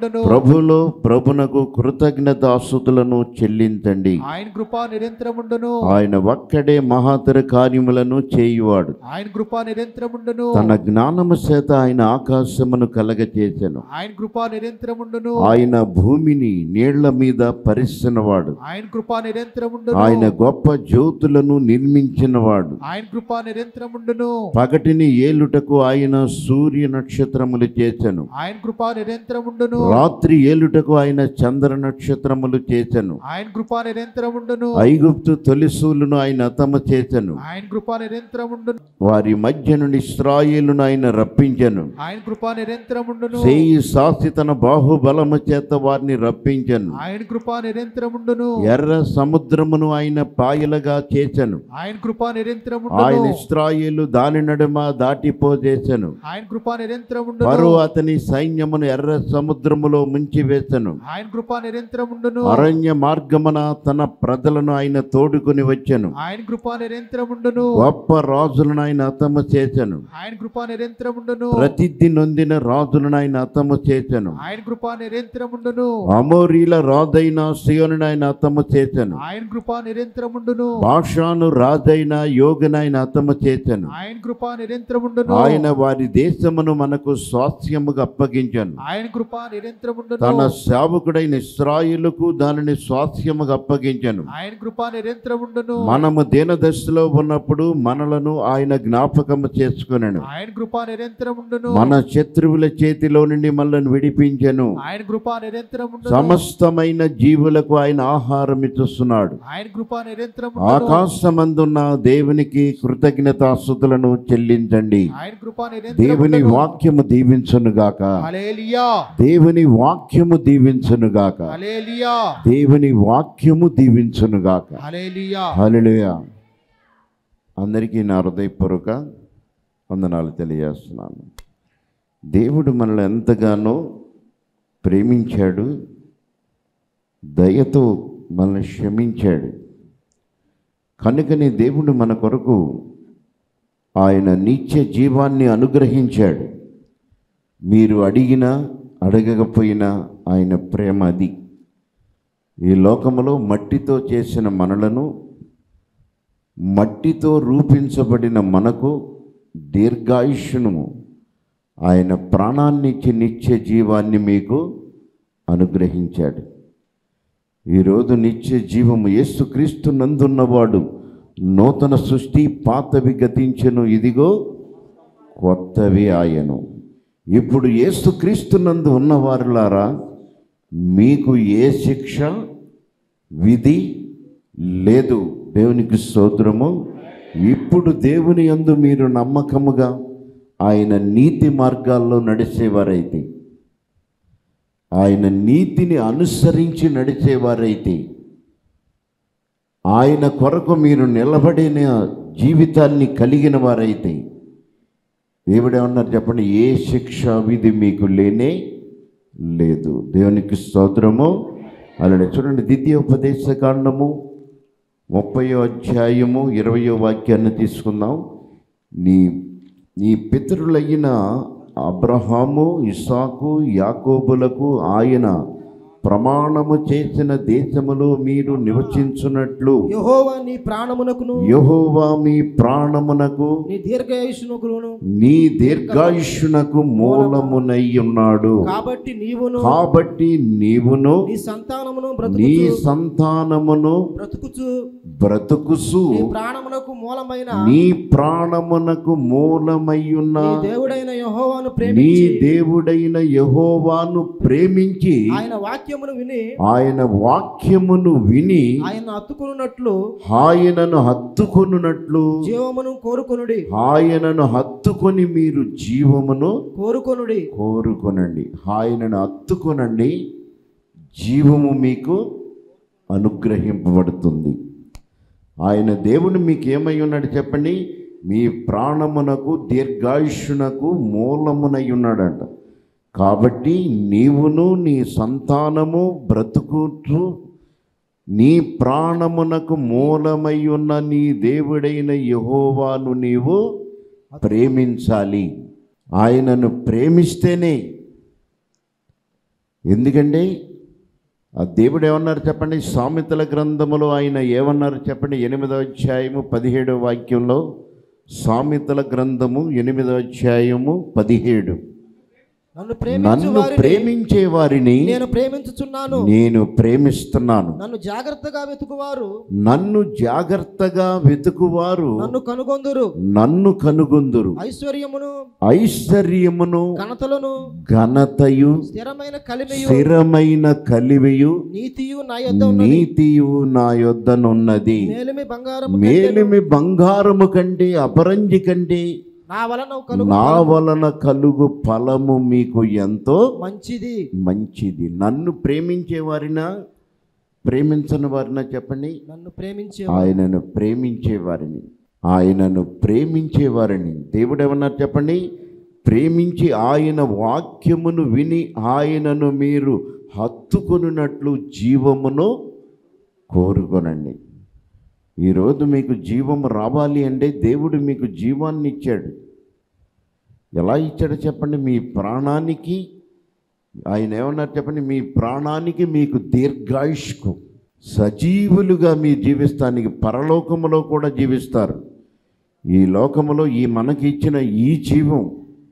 నిరంతరముండును ప్రభులో ప్రభునకు కృతజ్ఞతాస్తుతులను చెల్లించండి ఆయన కృప నిరంతరముండును ఆయన ఒక్కడే మహాతర కార్యములను చేయువాడు ఆయన కృప నిరంతరముండును తన జ్ఞానము చేత ఆయన ఆకాశమును కలగచేసెను ఆయన కృప నిరంతరముండును ఆయన భూమిని నీళ్ల మీద పరిచినవాడు ఆయన కృప నిరంతరముండును ఆయన గొప్ప జ్యోతులను నిర్మించినవాడు ఆయన కృప నిరంతరముండును పగటిని ఏలుటకు ఆయన సూర్య నక్షత్రములు చేసెను ఆయన కృప నిరంతరముండును రాత్రి ఏలుటకు ఆయన చంద్ర నక్షత్రములు చేసెను ఆయన కృప నిరంతరముండును ఐగుప్తు తొలిసూలును ఆయన అతమ చేసెను ఆయన కృప నిరంతరముండును వారి మధ్య నుండి ఇస్రాయేలును ఆయన రప్పించెను ఆయన కృప నిరంతరముండును సేయి సాసి తన బాహుబలము చేత వారిని రప్పించెను ఆయన కృప నిరంతరముండును ఎర్ర సముద్రమును ఆయన పాయలుగా చేసెను ఆయన కృప ఆయన నిరంతరముండును ఇస్రాయేలు దాని నడుమ దాటిపోజేసెను ఆయన కృప నిరంతరముండును మరో అతని సైన్యమును ఎర్ర సముద్రములో ముంచివేసెను ఆయన కృప నిరంతరముండును అరణ్య మార్గమున తన ప్రజలను ఆయన తోడుకుని వచ్చెను ఆయన కృప నిరంతరముండును గొప్ప రాజులను ఆయన అతము చేసెను ఆయన కృప నిరంతరముండును ప్రసిద్ధి నొందిన రాజులను ఆయన అతము చేసెను ఆయన కృప నిరంతరముండును అమోరీల రాజైన సియోనును ఆయన అతము చేసెను ఆయన కృప నిరంతరముండును భాషాను రాజైన యోగునైన అతము చేసెను ఆయన కృప నిరంతరముండును ఆయన వారి దేశమును మనకు స్వాస్థ్యముగా అప్పగించను ఆయన కృప నిరంతరముండును తన సేవకుడైన ఇస్రాయిలుకు దానిని స్వాస్థ్యముగా అప్పగించను ఆయన కృప నిరంతరముండును మనము దీనదశలో ఉన్నప్పుడు మనలను ఆయన జ్ఞాపకము చేసుకునను ఆయన కృప నిరంతరముండును మన శత్రువుల చేతిలో నుండి మనల్ని విడిపించెను ఆయన కృప నిరంతరముండును సమస్తమైన జీవులకు ఆయన ఆహారం ఇస్తున్నాడు ఆయన కృప నిరంతరముండును ఆకాశమందున్న దేవునికి కృతజ్ఞతాస్తుతులను చెల్లించండి ఆయన కృప దేవుని నిరంతరముండును వాక్యము దీవించునుగాక హల్లెలూయా దేవుని వాక్యము దీవించునుగాక హల్లెలూయా దేవుని వాక్యము దీవించునుగాక హల్లెలూయా హల్లెలూయా అందరికీ నా హృదయపూర్వక వందనాలు తెలియజేస్తున్నాను దేవుడు మనల్ని ఎంతగానో ప్రేమించాడు దయతో మనల్ని క్షమించాడు కనుకనే దేవుడు మన కొరకు ఆయన నిత్య జీవాన్ని అనుగ్రహించాడు మీరు అడిగినా అడగకపోయినా ఆయన ప్రేమ అది ఈ లోకములో మట్టితో చేసిన మనలను మట్టితో రూపించబడిన మనకు దీర్ఘాయుష్యును ఆయన ప్రాణాన్నిచ్చి నిత్య జీవాన్ని మీకు అనుగ్రహించాడు ఈరోజు నిత్య జీవము యేసుక్రీస్తు నందున్నవాడు నూతన సృష్టి పాతవి గతించెను ఇదిగో కొత్తవి ఆయను ఇప్పుడు యేసుక్రీస్తు నందు ఉన్నవారులారా మీకు ఏ శిక్ష విధి లేదు దేవునికి స్తోత్రము ఇప్పుడు దేవుని యందు మీరు నమ్మకముగా ఆయన నీతి మార్గాల్లో నడిచేవారైతే ఆయన నీతిని అనుసరించి నడిచేవారైతే ఆయన కొరకు మీరు నిలబడిన జీవితాన్ని కలిగిన వారైతే దేవుడు ఏమన్నారు చెప్పండి ఏ శిక్ష విధి మీకు లేనే లేదు దేవునికి స్తోత్రము అలాగే చూడండి ద్వితీయోపదేశ కాండము ముప్పయో అధ్యాయము ఇరవయో వాక్యాన్ని తీసుకుందాం నీ నీ పితరులైన అబ్రహాము ఇసాకు యాకోబులకు ఆయన ప్రమాణము చేసిన దేశములో మీరు నివసించున్నట్లు యెహోవా నీ ప్రాణమునకును యెహోవా మీ ప్రాణమునకు నీ దీర్ఘాయుషునకును నీ దీర్ఘాయుష్యునకు మూలమునై ఉన్నాడు కాబట్టి నీవును కాబట్టి నీవును నీ సంతానమును నీ బ్రతుకుచు సంతానమును బ్రతుకుచు బ్రతుకుసు నీ ప్రాణమునకు మూలమైన నీ ప్రాణమునకు మూలమయ్యున్న నీ దేవుడైన యెహోవాను నీ ప్రేమించి దేవుడైన యెహోవాను ప్రేమించి ఆయన వాక్యమును విని ఆయన వాక్యమును విని ఆయన హత్తుకున్నట్లు ఆయనను హత్తుకొనున్నట్లు జీవమును కోరుకొనుడి ఆయనను హత్తుకొని మీరు జీవమును కోరుకొనుడి కోరుకొనండి ఆయనను హత్తుకొనండి జీవము మీకు అనుగ్రహింపబడుతుంది ఆయన దేవుడు మీకు ఏమై ఉన్నాడు చెప్పండి మీ ప్రాణమునకు దీర్ఘాయుష్యునకు మూలమునై ఉన్నాడంట కాబట్టి నీవును నీ సంతానము బ్రతుకుతూ నీ ప్రాణమునకు మూలమై ఉన్న నీ దేవుడైన యహోవాను నీవు ప్రేమించాలి ఆయనను ప్రేమిస్తేనే ఎందుకంటే ఆ దేవుడు ఏమన్నారు చెప్పండి సామెతల గ్రంథములో ఆయన ఏమన్నారు చెప్పండి ఎనిమిదో అధ్యాయము పదిహేడో వాక్యంలో సామెతల గ్రంథము ఎనిమిదో అధ్యాయము పదిహేడు నన్ను ప్రేమించు నన్ను వారిని ప్రేమించే వారిని నేను ప్రేమించుచున్నాను నేను ప్రేమిస్తున్నాను నన్ను జాగ్రత్తగా వెతుకువారు నన్ను జాగ్రత్తగా వెతుకువారు నన్ను కనుగొందురు నన్ను కనుగొందురు ఐశ్వర్యమును ఐశ్వర్యమును ఘనతలను ఘనతయు స్థిరమైన కలిమియు స్థిరమైన కలివియు నీతియు నా యొద్ద ఉన్నది నీతియు నా యొద్దనున్నది మేలిమి బంగారము మేలిమి బంగారము కంటే అపరంజి కంటే నా వలన కలుగు నా వలన కలుగు ఫలము మీకు ఎంతో మంచిది మంచిది నన్ను ప్రేమించే వారినా ప్రేమించని వారినా చెప్పండి నన్ను ప్రేమించే ఆయనను ప్రేమించే వారిని ఆయనను ప్రేమించే వారిని దేవుడు ఏమన్నారు చెప్పండి ప్రేమించి ఆయన వాక్యమును విని ఆయనను మీరు హత్తుకొనున్నట్లు జీవమును కోరుకొనండి ఈరోజు మీకు జీవం రావాలి అంటే దేవుడు మీకు జీవాన్ని ఇచ్చాడు ఎలా ఇచ్చాడో చెప్పండి మీ ప్రాణానికి ఆయన ఏమన్నారు చెప్పండి మీ ప్రాణానికి మీకు దీర్ఘాయుష్కు సజీవులుగా మీ జీవిస్తానికి పరలోకములో కూడా జీవిస్తారు ఈ లోకములో ఈ మనకి ఇచ్చిన ఈ జీవం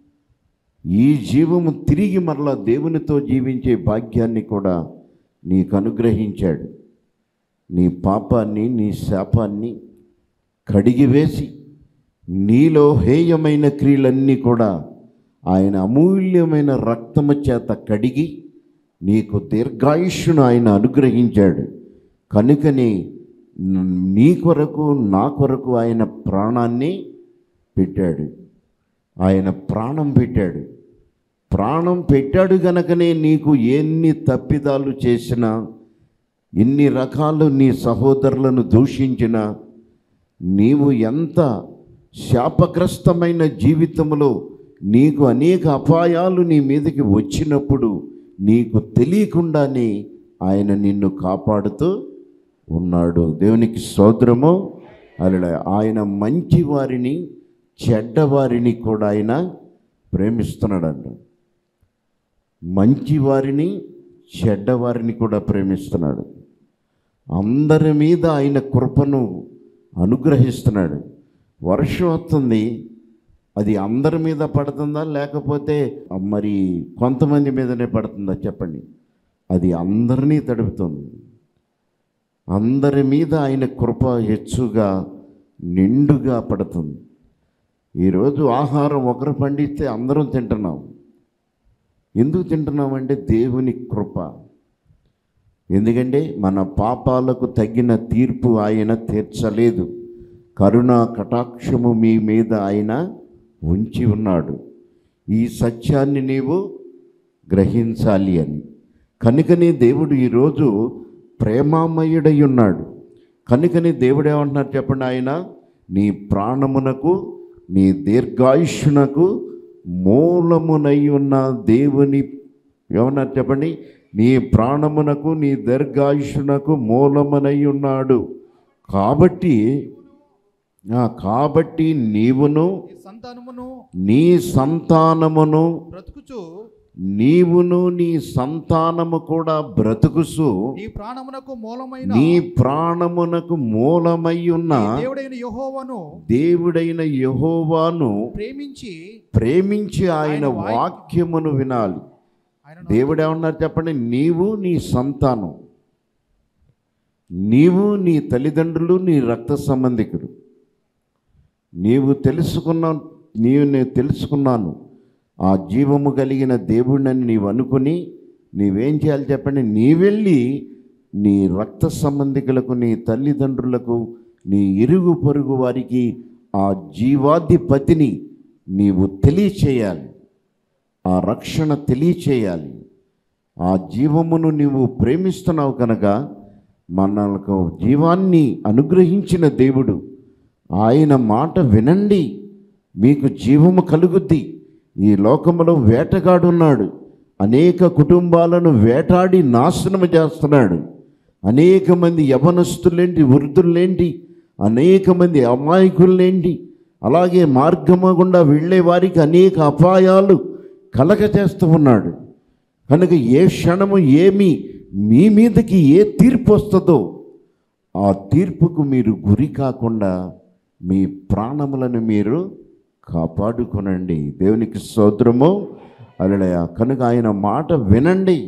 ఈ జీవము తిరిగి మరలా దేవునితో జీవించే భాగ్యాన్ని కూడా నీకు అనుగ్రహించాడు నీ పాపాన్ని నీ శాపాన్ని కడిగివేసి నీలో హేయమైన క్రియలన్నీ కూడా ఆయన అమూల్యమైన రక్తము చేత కడిగి నీకు దీర్ఘాయుష్ను ఆయన అనుగ్రహించాడు కనుకని నీ కొరకు నా కొరకు ఆయన ప్రాణాన్ని పెట్టాడు ఆయన ప్రాణం పెట్టాడు ప్రాణం పెట్టాడు గనకనే నీకు ఎన్ని తప్పిదాలు చేసినా ఎన్ని రకాలు నీ సహోదరులను దూషించినా నీవు ఎంత శాపగ్రస్తమైన జీవితంలో నీకు అనేక అపాయాలు నీ మీదకి వచ్చినప్పుడు నీకు తెలియకుండానే ఆయన నిన్ను కాపాడుతూ ఉన్నాడు దేవునికి సోదరము అలా ఆయన మంచి వారిని చెడ్డవారిని కూడా ఆయన ప్రేమిస్తున్నాడంట మంచి వారిని చెడ్డవారిని కూడా ప్రేమిస్తున్నాడు అందరి మీద ఆయన కృపను అనుగ్రహిస్తున్నాడు వర్షం వస్తుంది అది అందరి మీద పడుతుందా లేకపోతే మరి కొంతమంది మీదనే పడుతుందా చెప్పండి అది అందరినీ తడుపుతుంది అందరి మీద ఆయన కృప హెచ్చుగా నిండుగా పడుతుంది ఈరోజు ఆహారం ఒకరు పండిస్తే అందరం తింటున్నాం ఎందుకు తింటున్నామంటే దేవుని కృప ఎందుకంటే మన పాపాలకు తగిన తీర్పు ఆయన తీర్చలేదు కరుణా కటాక్షము మీ మీద ఆయన ఉంచి ఉన్నాడు ఈ సత్యాన్ని నీవు గ్రహించాలి అని కనుకనే దేవుడు ఈరోజు ప్రేమామయుడై ఉన్నాడు కనుకని దేవుడు ఏమంటున్నారు చెప్పండి ఆయన నీ ప్రాణమునకు నీ దీర్ఘాయుష్నకు మూలమునై ఉన్న దేవుని ఏమన్నారు చెప్పండి నీ ప్రాణమునకు నీ దీర్ఘాయుష్నకు మూలమునై ఉన్నాడు కాబట్టి ఆ, కాబట్టి నీవును ఈ సంతానమును నీ సంతానమును బ్రతుకుచు నీవును నీ సంతానము కూడా బ్రతుకుసు నీ ప్రాణమునకు మూలమైన నీ ప్రాణమునకు మూలమై ఉన్న నీ దేవుడైన యెహోవాను దేవుడైన యెహోవాను ప్రేమించి ప్రేమించి ఆయన వాక్యమును వినాలి ఆయన దేవుడు ఏమన్నారు చెప్పండి నీవు నీ సంతానం నీవు నీ తల్లిదండ్రులు నీ రక్త సంబంధికుడు నీవు తెలుసుకున్న నీవు నేను తెలుసుకున్నాను ఆ జీవము కలిగిన దేవుడిని నీవు అనుకుని నీవేం చేయాలి చెప్పండి నీ వెళ్ళి నీ రక్త సంబంధికులకు నీ తల్లిదండ్రులకు నీ ఇరుగు పొరుగు వారికి ఆ జీవాధిపతిని నీవు తెలియచేయాలి ఆ రక్షణ తెలియచేయాలి ఆ జీవమును నీవు ప్రేమిస్తున్నావు కనుక మనకు జీవాన్ని అనుగ్రహించిన దేవుడు ఆయన మాట వినండి మీకు జీవము కలుగుద్ది ఈ లోకములో వేటగాడున్నాడు అనేక కుటుంబాలను వేటాడి నాశనము చేస్తున్నాడు అనేక మంది యవనస్తులేంటి వృద్ధులేంటి అనేక మంది అమాయకులేంటి అలాగే మార్గము గుండా వెళ్ళే వారికి అనేక అపాయాలు కలగ చేస్తూ ఉన్నాడు కనుక ఏ క్షణము ఏమి మీ మీదకి ఏ తీర్పు వస్తుందో ఆ తీర్పుకు మీరు గురి కాకుండా మీ ప్రాణములను మీరు కాపాడుకొనండి దేవునికి స్తోత్రము అలడయ కనుక ఆయన మాట వినండి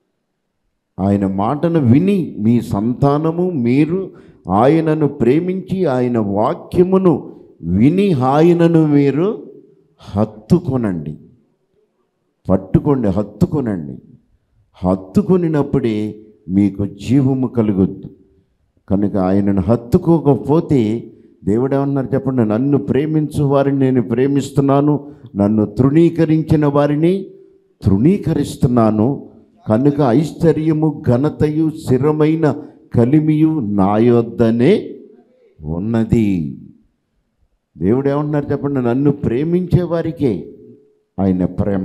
ఆయన మాటను విని మీ సంతానము మీరు ఆయనను ప్రేమించి ఆయన వాక్యమును విని ఆయనను మీరు హత్తుకొనండి పట్టుకోండి హత్తుకొనండి హత్తుకొనినప్పుడే మీకు జీవము కలుగుద్దు కనుక ఆయనను హత్తుకోకపోతే దేవుడు ఏమన్నారు చెప్పండి నన్ను ప్రేమించు వారిని నేను ప్రేమిస్తున్నాను నన్ను తృణీకరించిన వారిని తృణీకరిస్తున్నాను కనుక ఐశ్వర్యము ఘనతయు స్థిరమైన కలిమియు నా యొద్దనే ఉన్నది దేవుడు ఏమంటున్నారు చెప్పండి నన్ను ప్రేమించే వారికే ఆయన ప్రేమ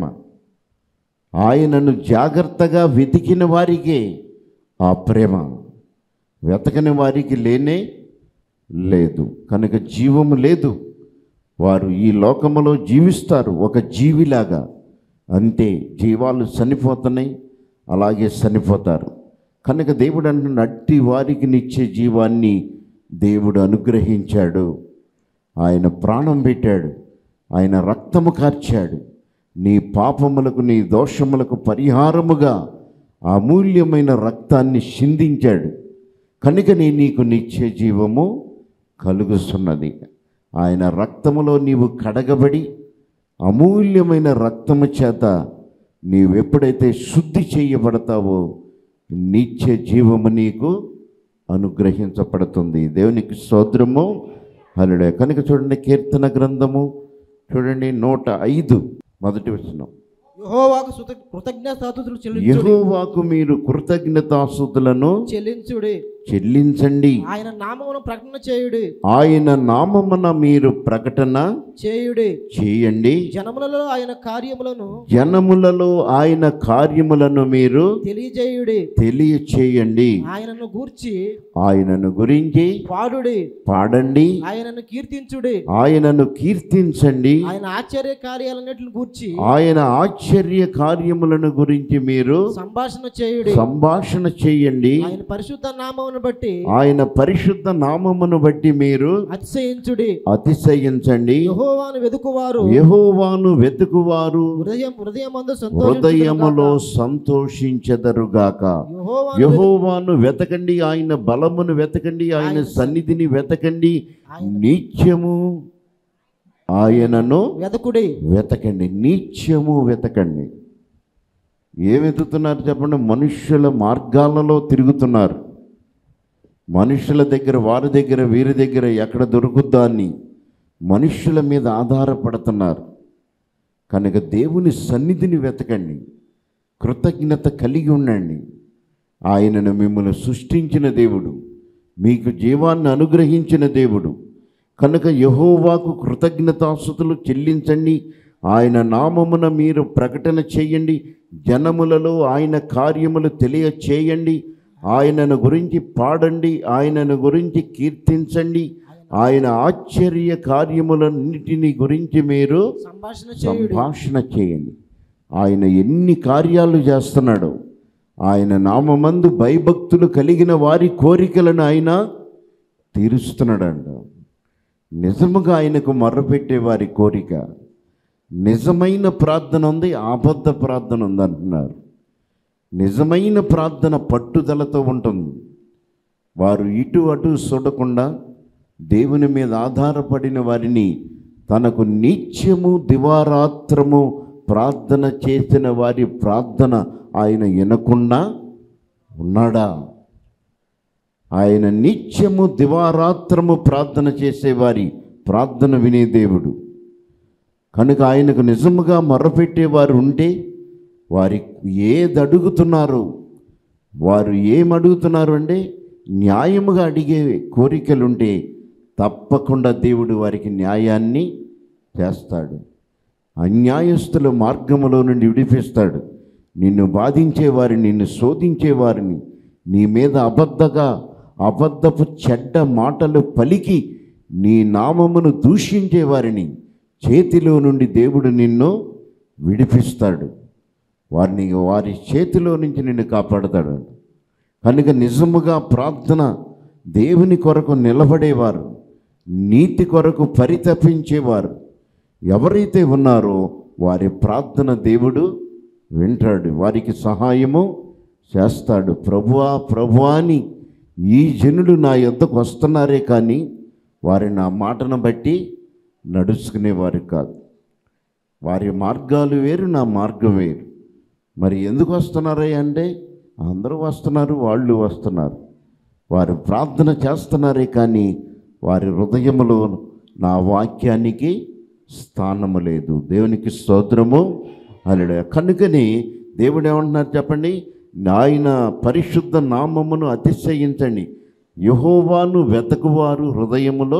ఆయనను జాగ్రత్తగా వెతికిన వారికే ఆ ప్రేమ వెతకని వారికి లేనే లేదు కనుక జీవము లేదు వారు ఈ లోకములో జీవిస్తారు ఒక జీవిలాగా అంతే జీవాలు చనిపోతున్నాయి అలాగే చనిపోతారు కనుక దేవుడు అంటున్న అట్టి వారికి నిచ్చే జీవాన్ని దేవుడు అనుగ్రహించాడు ఆయన ప్రాణం పెట్టాడు ఆయన రక్తము కార్చాడు నీ పాపములకు నీ దోషములకు పరిహారముగా అమూల్యమైన రక్తాన్ని చిందించాడు కనుకనే నీకు నిత్య జీవము కలుగుతున్నది ఆయన రక్తములో నీవు కడగబడి అమూల్యమైన రక్తము చేత నీవెప్పుడైతే శుద్ధి చేయబడతావో నిత్య జీవము నీకు అనుగ్రహించబడుతుంది దేవునికి స్తోత్రము హలుడే కనుక చూడండి కీర్తన గ్రంథము చూడండి నూట ఐదు మొదటి వచనం యెహోవాకు కృత- కృతజ్ఞతాస్తుతులు చెల్లించుడి యెహోవాకు మీరు కృతజ్ఞతాసుతులను చెల్లించుడి చెల్లించండి ఆయన నామమును ప్రకటన చేయుడి ఆయన నామమున మీరు ప్రకటన చేయుడి చేయండి జనములలో ఆయన కార్యములను జనములలో ఆయన కార్యములను మీరు తెలియజేయుడి తెలియచేయండి ఆయనను గూర్చి ఆయనను గురించి పాడుడి పాడండి ఆయనను కీర్తించుడి ఆయనను కీర్తించండి ఆయన ఆశ్చర్య కార్యాలన్నిటిని గూర్చి ఆయన ఆశ్చర్య కార్యములను గురించి మీరు సంభాషణ చేయుడి సంభాషణ చేయండి ఆయన పరిశుద్ధ నామమును బట్టి ఆయన పరిశుద్ధ నామమును బట్టి మీరు అతిశయించుడి అతిశయించండి యెహోవాను వెదుకువారు యెహోవాను వెతుకువారు హృదయం హృదయమందు హృదయములో సంతోషించుదురుగాక. సంతోషించదరుగాక యెహోవాను యహోవాను వెతకండి ఆయన బలమును వెతకండి ఆయన సన్నిధిని వెతకండి నిత్యము ఆయనను వెదకుడి వెతకండి నిత్యము వెతకండి ఏ వెతుకుతున్నారు చెప్పండి మనుష్యుల మార్గాలలో తిరుగుతున్నారు మనుషుల దగ్గర వారి దగ్గర వీరి దగ్గర ఎక్కడ దొరుకుద్దా అని మనుష్యుల మీద ఆధారపడుతున్నారు కనుక దేవుని సన్నిధిని వెతకండి కృతజ్ఞత కలిగి ఉండండి ఆయనను మిమ్మల్ని సృష్టించిన దేవుడు మీకు జీవాన్ని అనుగ్రహించిన దేవుడు కనుక యహోవాకు కృతజ్ఞతాసుతులు చెల్లించండి ఆయన నామమున మీరు ప్రకటన చేయండి జనములలో ఆయన కార్యములు తెలియచేయండి ఆయనను గురించి పాడండి ఆయనను గురించి కీర్తించండి ఆయన ఆశ్చర్య కార్యములన్నిటిని గురించి మీరు సంభాషణ చేయుడి సంభాషణ చేయండి ఆయన ఎన్ని కార్యాలు చేస్తున్నాడో ఆయన నామమందు భయభక్తులు కలిగిన వారి కోరికలను ఆయన తీరుస్తున్నాడంట నిజముగా ఆయనకు మొర్రపెట్టే వారి కోరిక నిజమైన ప్రార్థన ఉంది అబద్ధ ప్రార్థన ఉంది అంటున్నారు నిజమైన ప్రార్థన పట్టుదలతో ఉంటుంది వారు ఇటు అటు చూడకుండా దేవుని మీద ఆధారపడిన వారిని తనకు నిత్యము దివారాత్రము ప్రార్థన చేసిన వారి ప్రార్థన ఆయన వినకుండా ఉన్నాడా ఆయన నిత్యము దివారాత్రము ప్రార్థన చేసేవారి ప్రార్థన వినే దేవుడు కనుక ఆయనకు నిజముగా మొర్రపెట్టేవారు ఉంటే వారి ఏది అడుగుతున్నారు వారు ఏం అడుగుతున్నారు అంటే న్యాయముగా అడిగే కోరికలుంటే తప్పకుండా దేవుడు వారికి న్యాయాన్ని చేస్తాడు అన్యాయస్తుల మార్గములో నుండి విడిపిస్తాడు నిన్ను బాధించేవారిని నిన్ను శోధించేవారిని నీ మీద అబద్ధగా అబద్ధపు చెడ్డ మాటలు పలికి నీ నామమును దూషించేవారిని చేతిలో నుండి దేవుడు నిన్ను విడిపిస్తాడు వారిని వారి చేతిలో నుంచి నిన్ను కాపాడతాడు కనుక నిజముగా ప్రార్థన దేవుని కొరకు నిలబడేవారు నీతి కొరకు పరితపించేవారు ఎవరైతే ఉన్నారో వారి ప్రార్థన దేవుడు వింటాడు వారికి సహాయము చేస్తాడు ప్రభువా ప్రభువా అని ఈ జనులు నా యొద్దకు వస్తున్నారే కానీ వారి నా మాటను బట్టి నడుచుకునేవారు కాదు వారి మార్గాలు వేరు నా మార్గం వేరు మరి ఎందుకు వస్తున్నారే అంటే అందరూ వస్తున్నారు వాళ్ళు వస్తున్నారు వారు ప్రార్థన చేస్తున్నారే కానీ వారి హృదయములో నా వాక్యానికి స్థానము లేదు దేవునికి స్తోత్రము అలడ కనుకని దేవుడు ఏమంటున్నారు చెప్పండి ఆయన పరిశుద్ధ నామమును అతిశయించండి యహోవాను వెతకువారు హృదయములో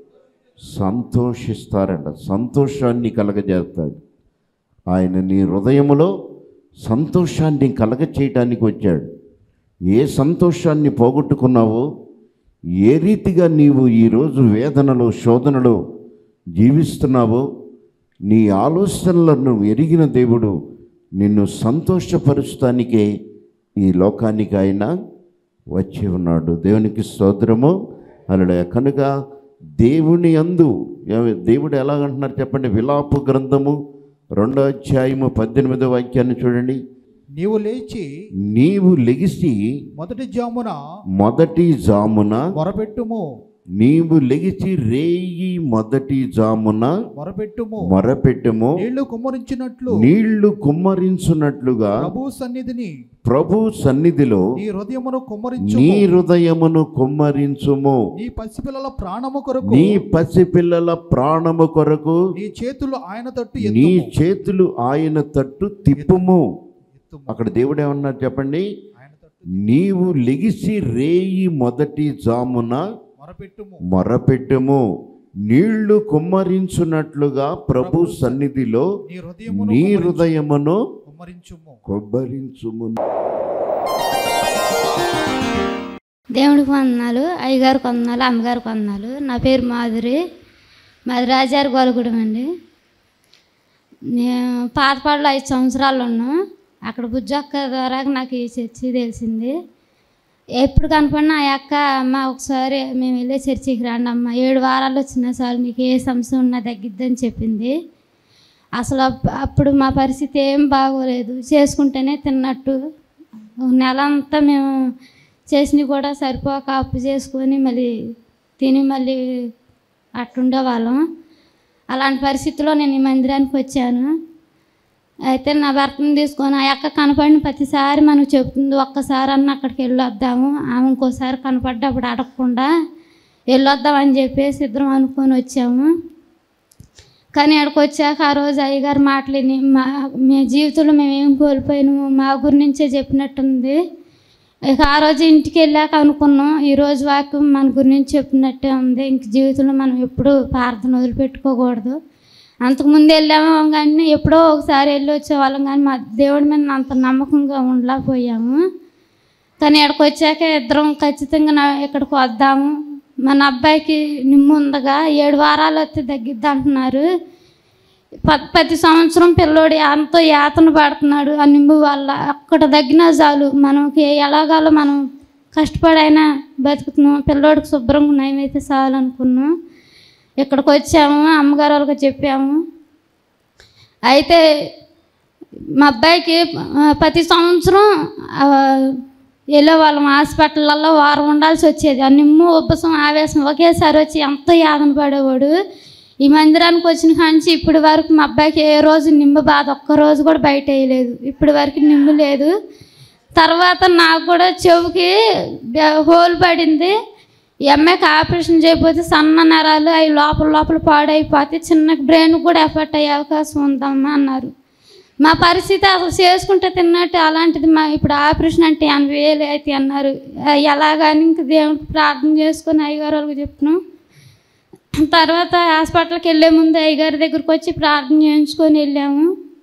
సంతోషిస్తారంట సంతోషాన్ని కలగజేస్తాడు ఆయన నీ హృదయములో సంతోషాన్ని కలగచేయటానికి వచ్చాడు ఏ సంతోషాన్ని పోగొట్టుకున్నావో ఏ రీతిగా నీవు ఈరోజు వేదనలో శోధనలో జీవిస్తున్నావో నీ ఆలోచనలను ఎరిగిన దేవుడు నిన్ను సంతోషపరుస్తానికే ఈ లోకానికి ఆయన వచ్చి ఉన్నాడు దేవునికి స్తోత్రము అలా కనుక దేవుని అందు ఏ- దేవుడు ఎలాగంటున్నారు చెప్పండి విలాపు గ్రంథము రెండో అధ్యాయము పద్దెనిమిదో వాక్యాన్ని చూడండి నీవు లేచి నీవు లెగిసి మొదటి జామున మొదటి జామున మొరపెట్టుము నీవు లెగిసి రేయి మొదటి జామున మొరపెట్టుము మొరపెట్టుము నీళ్లు కుమ్మరించినట్లు నీళ్లు కుమ్మరించున్నట్లుగా ప్రభు సన్నిధిని ప్రభు సన్నిధిలో నీ హృదయమును కుమ్మరించు నీ హృదయమును కుమ్మరించుము నీ పసిపిల్లల ప్రాణము కొరకు నీ పసిపిల్లల ప్రాణము కొరకు నీ చేతులు ఆయన తట్టు నీ ఎత్తుము. చేతులు ఆయన తట్టు తిప్పుము ఎత్తుము. అక్కడ దేవుడు ఏమన్నారు చెప్పండి ఆయన తట్టు నీవు లెగిసి రేయి మొదటి జామున మొరపెట్టుము మొరపెట్టుము నీళ్లు కుమ్మరించున్నట్లుగా ప్రభు సన్నిధిలో నీ హృదయమును నీ కుమ్మరించు. హృదయమును కుమ్మరించుము కొబ్బరించుము దేవుడికి వందనాలు అయ్యగారికి వందనాలు అమ్మగారికి వందనాలు నా పేరు మాధురి మాది రాజారి గోలగూడెం అండి నేను పాతపాడులో ఐదు సంవత్సరాలు ఉన్నాను అక్కడ బుజ్జక్క ద్వారా నాకు ఈ చర్చి తెలిసింది ఎప్పుడు కనపడినా ఆ అక్క అమ్మ ఒకసారి మేము వెళ్ళే చర్చికి రండి అమ్మ ఏడు వారాలు వచ్చినా చాలు మీకు ఏ సమస్య ఉన్నా తగ్గిద్దని చెప్పింది అసలు అప్- అప్పుడు మా పరిస్థితి ఏం బాగోలేదు చేసుకుంటేనే తిన్నట్టు ఒక నెల అంతా మేము చేసినవి కూడా సరిపోక అప్పు చేసుకొని మళ్ళీ తిని మళ్ళీ అట్టుండే వాళ్ళం అలాంటి పరిస్థితిలో నేను ఈ మందిరానికి వచ్చాను అయితే నా భర్తను తీసుకొని ఆ అక్క కనపడిన ప్రతిసారి మనకు చెప్తుంది ఒక్కసారి అన్న అక్కడికి వెళ్ళొద్దాము ఆమె ఇంకోసారి కనపడ్డప్పుడు అడగకుండా వెళ్ళొద్దాం అని చెప్పేసి ఇద్దరం అనుకొని వచ్చాము కానీ అక్కడికి వచ్చాక ఆ రోజు అయ్యగారు మాటలేని మా మీ జీవితంలో మేము ఏం కోల్పోయినాము మా గురించే చెప్పినట్టుంది ఇక ఆ రోజు ఇంటికి వెళ్ళాక అనుకున్నాం ఈ రోజు వాక్యం మన గురించి చెప్పినట్టే ఉంది ఇంక జీవితంలో మనం ఎప్పుడూ ప్రార్థన వదిలిపెట్టుకోకూడదు అంతకుముందు వెళ్ళాము కానీ ఎప్పుడో ఒకసారి వెళ్ళి వచ్చేవాళ్ళం కానీ మా దేవుడి మీద అంత నమ్మకంగా ఉండలేకపోయాము కానీ ఇక్కడికి వచ్చాక ఇద్దరం ఖచ్చితంగా నా ఇక్కడికి వద్దాము మన అబ్బాయికి నిమ్ము ఉందగా ఏడు వారాలు వస్తే తగ్గిద్ది అంటున్నారు ప- ప్రతి సంవత్సరం పిల్లోడు ఎంతో యాతన పడుతున్నాడు ఆ నింబు వల్ల అక్కడ తగ్గినా చాలు మనకి ఎలాగాలో మనం కష్టపడైనా బతుకుతున్నాం పిల్లోడికి శుభ్రంగా నయమైతే చాలు అనుకున్నాం ఇక్కడికి వచ్చాము అమ్మగారు వాళ్ళకి చెప్పాము అయితే మా అబ్బాయికి ఆ, ప్రతి సంవత్సరం ఆ, వెళ్ళే వాళ్ళం హాస్పిటల్లో వారం ఉండాల్సి వచ్చేది ఆ నిమ్ము ఉబ్బసం ఆవేశం ఒకేసారి వచ్చి ఎంతో యాదన పడేవాడు ఈ మందిరానికి వచ్చిన కాంచి ఇప్పటి వరకు మా అబ్బాయికి ఏ రోజు నిమ్ము బాధ ఒక్క రోజు కూడా బయట వేయలేదు ఇప్పటి వరకు నిమ్ము లేదు తర్వాత నాకు కూడా చెవుకి బె- హోల్ పడింది ఈ అమ్మాయికి ఆపరేషన్ చేయకపోతే సన్న నరాలు అవి లోపల లోపల పాడైపోతే చిన్న బ్రెయిన్ కూడా ఎఫెక్ట్ అయ్యే అవకాశం ఉందమ్మా అన్నారు మా పరిస్థితి అసలు చేసుకుంటే తిన్నట్టు అలాంటిది మా ఇప్పుడు ఆపరేషన్ అంటే ఎనభై వేలు అయితే అన్నారు ఆ, ఎలాగని ఇంక దేవుడికి ప్రార్థన చేసుకొని అయ్యగారు వాళ్ళకి చెప్తున్నాం తర్వాత హాస్పిటల్కి వెళ్ళే ముందు అయ్యగారి దగ్గరికి వచ్చి ప్రార్థన చేయించుకొని వెళ్ళాము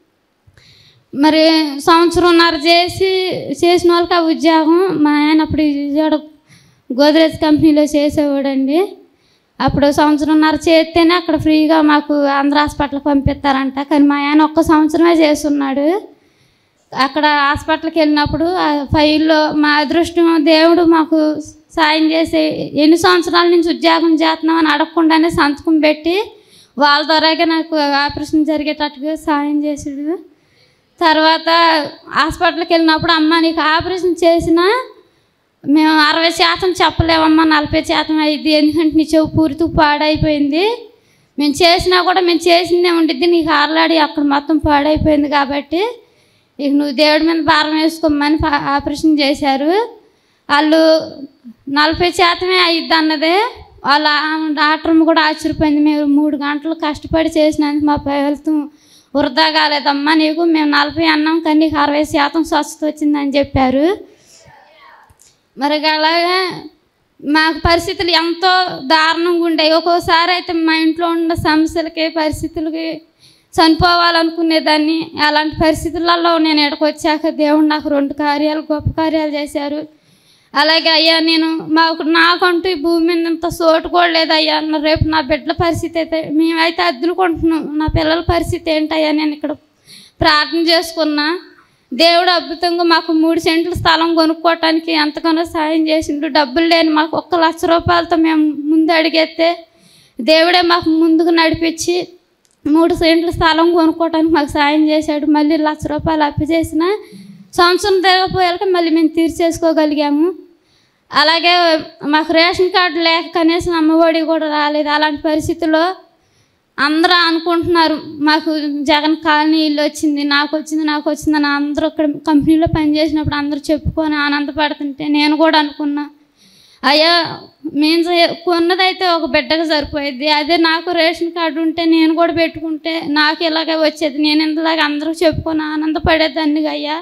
మరి సంవత్సరంన్నర చేసి చేసిన వాళ్ళకి ఆ ఉద్యోగం మా ఆయన అప్పుడు విజయవాడ గోద్రేజ్ కంపెనీలో చేసేవాడండి అప్పుడు సంవత్సరంన్నర చేస్తేనే అక్కడ ఫ్రీగా మాకు ఆంధ్ర హాస్పిటల్కి పంపిస్తారంట కానీ మా ఆయన ఒక్క సంవత్సరమే చేస్తున్నాడు అక్కడ హాస్పిటల్కి వెళ్ళినప్పుడు ఆ ఫైల్లో మా అదృష్టం దేవుడు మాకు సాయం చేసి ఎన్ని సంవత్సరాల నుంచి ఉద్యోగం చేస్తున్నామని అడగకుండానే సంతకం పెట్టి వాళ్ళ ద్వారాగా నాకు ఆపరేషన్ జరిగేటట్టుగా సాయం చేసాడు తర్వాత హాస్పిటల్కి వెళ్ళినప్పుడు అమ్మ నీకు ఆపరేషన్ చేసినా మేము అరవై శాతం చెప్పలేమమ్మా నలభై శాతం అయింది ఎందుకంటే నీ చెవు పూర్తిగా పాడైపోయింది మేము చేసినా కూడా మేము చేసిందే ఉండిద్ది నీకు ఆరలాడి అక్కడ మొత్తం పాడైపోయింది కాబట్టి ఇక నువ్వు దేవుడి మీద భారం వేసుకోమని పా- ఆపరేషన్ చేశారు వాళ్ళు నలభై శాతమే అయ్యిద్ది అన్నదే వాళ్ళ డాక్టర్ కూడా ఆశ్చర్యపోయింది మేము మూడు గంటలు కష్టపడి చేసినందుకు మా ఫలితం వృధా కాలేదమ్మా నీకు మేము నలభై అన్నాం కానీ నీకు అరవై శాతం స్వస్థత వచ్చిందని చెప్పారు మరి అలాగే మాకు పరిస్థితులు ఎంతో దారుణంగా ఉండేవి ఒక్కోసారి అయితే మా ఇంట్లో ఉన్న సమస్యలకి పరిస్థితులకి చనిపోవాలనుకునేదాన్ని అలాంటి పరిస్థితులలో నేను ఇక్కడికి వచ్చాక దేవుడు నాకు రెండు కార్యాలు గొప్ప కార్యాలు చేశారు అలాగే అయ్యా నేను మాకు నాకంటూ ఈ భూమి మీద ఇంత సోటు కూడా లేదు అయ్యా నా రేపు నా బిడ్డల పరిస్థితి అయితే మేమైతే అద్దులుకుంటున్నాం నా పిల్లల పరిస్థితి ఏంటయ్యా నేను ఇక్కడ ప్రార్థన చేసుకున్నా దేవుడు అద్భుతంగా మాకు మూడు సెంట్ల స్థలం కొనుక్కోవటానికి ఎంతగానో సాయం చేసిండు డబ్బులు లేని మాకు ఒక్క లక్ష రూపాయలతో మేము ముందు అడిగేస్తే దేవుడే మాకు ముందుకు నడిపించి మూడు సెంట్ల స్థలం కొనుక్కోవటానికి మాకు సాయం చేశాడు మళ్ళీ లక్ష రూపాయలు అప్పు చేసిన సంవత్సరం తిరగపోయాక మళ్ళీ మేము తీర్చేసుకోగలిగాము అలాగే మాకు రేషన్ కార్డు లేక కనీసం అమ్మఒడి కూడా రాలేదు అలాంటి పరిస్థితుల్లో అందరూ అనుకుంటున్నారు మాకు జగన్ కాలనీ ఇల్లు వచ్చింది నాకు వచ్చింది నాకు వచ్చింది అని అందరూ ఇక్కడ కంపెనీలో పనిచేసినప్పుడు అందరూ చెప్పుకొని ఆనందపడుతుంటే నేను కూడా అనుకున్నా అయ్యా మేము చే- కొన్నదైతే ఒక బిడ్డకు సరిపోయేది అదే నాకు రేషన్ కార్డు ఉంటే నేను కూడా పెట్టుకుంటే నాకు ఇలాగే వచ్చేది నేను ఇంతలాగా అందరూ చెప్పుకొని ఆనందపడేదాన్ని అయ్యా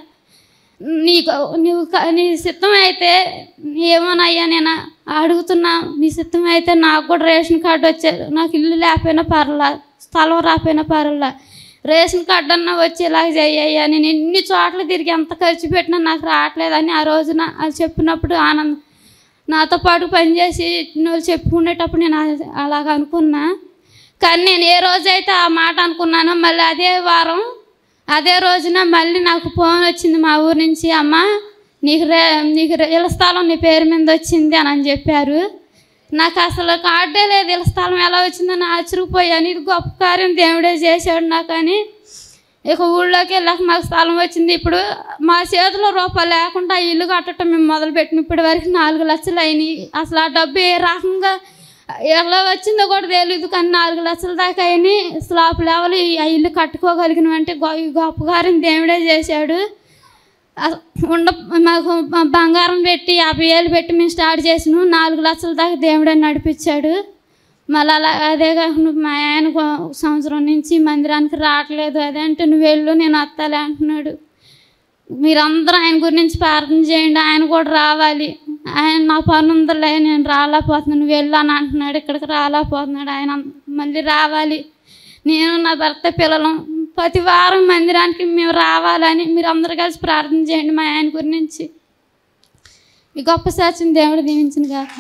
నీకు నువ్వు క- నీ సిద్ధం అయితే ఏమోనయ్యా నేను అడుగుతున్నా నీ సిద్ధం అయితే నాకు కూడా రేషన్ కార్డు వచ్చేది నాకు ఇల్లు లేకపోయినా పర్లా స్థలం రాకపోయినా పర్లా రేషన్ కార్డు అన్నా వచ్చేలాగా చెయ్యయ్యా నేను ఎన్ని చోట్ల తిరిగి ఎంత ఖర్చు పెట్టినా నాకు రావట్లేదని ఆ రోజున అది చెప్పినప్పుడు ఆనందం నాతో పాటు పనిచేసి వాళ్ళు చెప్పుకునేటప్పుడు నేను అ- అలాగ అనుకున్నా కానీ నేను ఏ రోజైతే ఆ మాట అనుకున్నానో మళ్ళీ అదే వారం అదే రోజున మళ్ళీ నాకు ఫోన్ వచ్చింది మా ఊరు నుంచి అమ్మ నీకు రే నీకు రే- ఇళ్ళ స్థలం నీ పేరు మీద వచ్చింది అని అని చెప్పారు నాకు అసలు కార్డే లేదు ఇళ్ళ స్థలం ఎలా వచ్చిందని ఆశ్చర్యపోయాను ఇది గొప్ప కార్యం దేవుడే చేశాడు నాకు అని ఇక ఊళ్ళోకి వెళ్ళాక మాకు స్థలం వచ్చింది ఇప్పుడు మా చేతిలో రూపాయలు లేకుండా ఆ ఇల్లు కట్టడం మేము మొదలుపెట్టిన ఇప్పటి వరకు నాలుగు లక్షలు అయినాయి అసలు ఆ డబ్బు ఏ రకంగా ఎలా వచ్చిందో కూడా తెలియదు కానీ నాలుగు లక్షల దాకా అయినాయి స్లాబ్ లెవెల్ ఆ ఇల్లు కట్టుకోగలిగిన అంటే గొప్ప కార్యం దేవుడే చేశాడు అస- ఉండ మాకు బ- బంగారం పెట్టి యాభై వేలు పెట్టి మేము స్టార్ట్ చేసినాం నాలుగు లక్షల దాకా దేవుడే నడిపించాడు మళ్ళీ అలా అదే కాకుండా మా ఆయన గో- సంవత్సరం నుంచి మందిరానికి రావట్లేదు అదే అంటే నువ్వు వెళ్ళు నేను వస్తాలే అంటున్నాడు మీరందరూ ఆయన గురించి ప్రార్థన చేయండి ఆయన కూడా రావాలి ఆయన నా పని ఉందిలే నేను రాలేకపోతున్నాను నువ్వు వెళ్ళు అని అంటున్నాడు ఇక్కడికి రాలేకపోతున్నాడు ఆయన మళ్ళీ రావాలి నేను నా భర్త పిల్లలు ప్రతి వారం మందిరానికి మేము రావాలని మీరు అందరు కలిసి ప్రార్థన చేయండి మా ఆయన గురించి ఈ గొప్ప సాక్ష్యం దేవుడు దీవించిన కాక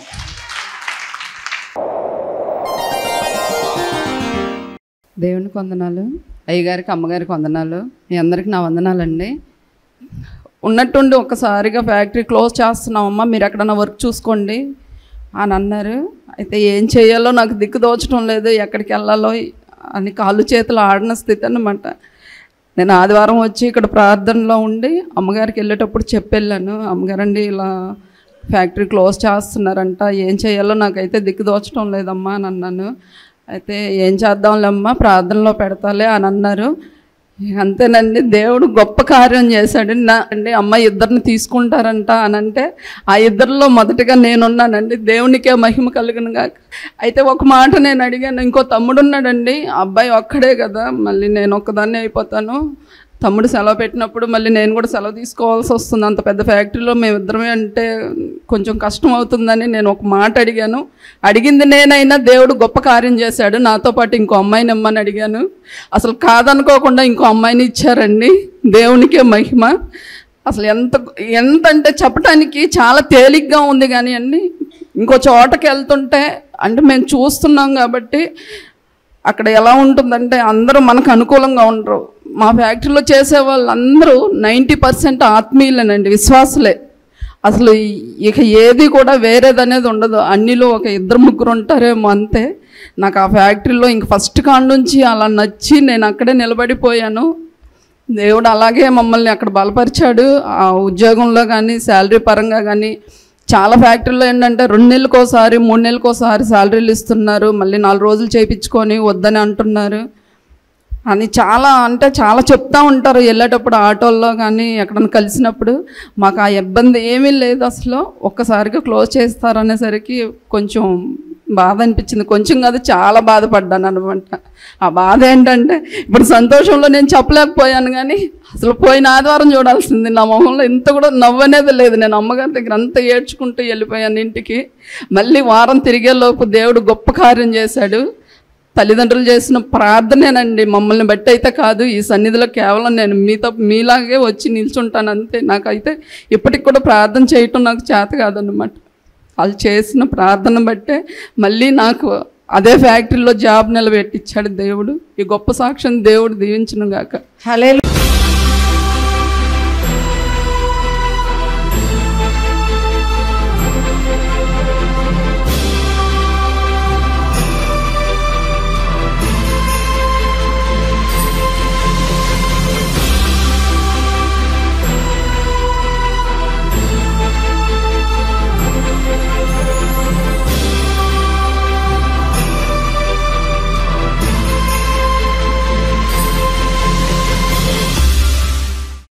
దేవునికి వందనాలు అయ్యగారికి అమ్మగారికి వందనాలు మీ అందరికి నా వందనాలండి ఉన్నట్టుండి ఒక్కసారిగా ఫ్యాక్టరీ క్లోజ్ చేస్తున్నామమ్మా మీరు ఎక్కడన్నా వర్క్ చూసుకోండి అని అన్నారు అయితే ఏం చేయాలో నాకు దిక్కు దోచడం లేదు ఎక్కడికి వెళ్ళాలో అని కాళ్ళు చేతులు ఆడిన స్థితి అన్నమాట నేను ఆదివారం వచ్చి ఇక్కడ ప్రార్థనలో ఉండి అమ్మగారికి వెళ్ళేటప్పుడు చెప్పెళ్ళాను అమ్మగారండి ఇలా ఫ్యాక్టరీ క్లోజ్ చేస్తున్నారంట ఏం చేయాలో నాకైతే దిక్కు దోచడం లేదమ్మా అని అన్నాను అయితే ఏం చేద్దాంలేమ్మా ప్రార్థనలో పెడతాలే అని అన్నారు అంతేనండి దేవుడు గొప్ప కార్యం చేశాడు నా అండి అమ్మ ఇద్దరిని తీసుకుంటారంట అని అంటే ఆ ఇద్దరిలో మొదటగా నేనున్నానండి దేవునికే మహిమ కలుగునుగా అయితే ఒక మాట నేను అడిగాను ఇంకో తమ్ముడు ఉన్నాడండి ఆ అబ్బాయి ఒక్కడే కదా మళ్ళీ నేను ఒక్కదాన్ని అయిపోతాను తమ్ముడు సెలవు పెట్టినప్పుడు మళ్ళీ నేను కూడా సెలవు తీసుకోవాల్సి వస్తుంది అంత పెద్ద ఫ్యాక్టరీలో మేమిద్దరమే అంటే కొంచెం కష్టం అవుతుందని నేను ఒక మాట అడిగాను అడిగింది నేనైనా దేవుడు గొప్ప కార్యం చేశాడు నాతో పాటు ఇంకో అమ్మాయిని ఇమ్మని అడిగాను అసలు కాదనుకోకుండా ఇంకో అమ్మాయిని ఇచ్చారండి దేవునికే మహిమ అసలు ఎంత ఎంత అంటే చెప్పడానికి చాలా తేలిగ్గా ఉంది కానీ అండి ఇంకో చోటకి వెళ్తుంటే అంటే మేము చూస్తున్నాం కాబట్టి అక్కడ ఎలా ఉంటుందంటే అందరూ మనకు అనుకూలంగా ఉండరు మా ఫ్యాక్టరీలో చేసే వాళ్ళందరూ నైంటీ పర్సెంట్ ఆత్మీయులేనండి విశ్వాసులే అసలు ఇక ఏది కూడా వేరేదనేది ఉండదు అన్నిలో ఒక ఇద్దరు ముగ్గురు ఉంటారేమో అంతే నాకు ఆ ఫ్యాక్టరీలో ఇంక ఫస్ట్ కాడ నుంచి అలా నచ్చి నేను అక్కడే నిలబడిపోయాను దేవుడు అలాగే మమ్మల్ని అక్కడ బలపరిచాడు ఆ ఉద్యోగంలో కానీ శాలరీ పరంగా కానీ చాలా ఫ్యాక్టరీలో ఏంటంటే రెండు నెలలకు ఒకసారి మూడు నెలలకు ఒకసారి శాలరీలు ఇస్తున్నారు మళ్ళీ నాలుగు రోజులు చేయించుకొని వద్దని అంటున్నారు అని చాలా అంటే చాలా చెప్తా ఉంటారు వెళ్ళేటప్పుడు ఆటోల్లో కానీ ఎక్కడైనా కలిసినప్పుడు మాకు ఆ ఇబ్బంది ఏమీ లేదు అసలు ఒక్కసారిగా క్లోజ్ చేస్తారనేసరికి కొంచెం బాధ అనిపించింది కొంచెం కాదు చాలా బాధపడ్డాను అనమాట ఆ బాధ ఏంటంటే ఇప్పుడు సంతోషంలో నేను చెప్పలేకపోయాను కానీ అసలు పోయిన ఆదివారం చూడాల్సింది నా మొహంలో ఇంత కూడా నవ్వనేది లేదు నేను అమ్మగారి దగ్గర అంతా ఏడ్చుకుంటూ వెళ్ళిపోయాను ఇంటికి మళ్ళీ వారం తిరిగేలోపు దేవుడు గొప్ప కార్యం చేశాడు తల్లిదండ్రులు చేసిన ప్రార్థనేనండి మమ్మల్ని బట్టి అయితే కాదు ఈ సన్నిధిలో కేవలం నేను మీతో మీలాగే వచ్చి నిల్చుంటాను అంతే నాకైతే ఇప్పటికి కూడా ప్రార్థన చేయటం నాకు చేత కాదన్నమాట వాళ్ళు చేసిన ప్రార్థన బట్టే మళ్ళీ నాకు అదే ఫ్యాక్టరీలో జాబ్ నిలబెట్టించాడు దేవుడు ఈ గొప్ప సాక్ష్యం దేవుడు దీవించును గాక హల్లెలూయా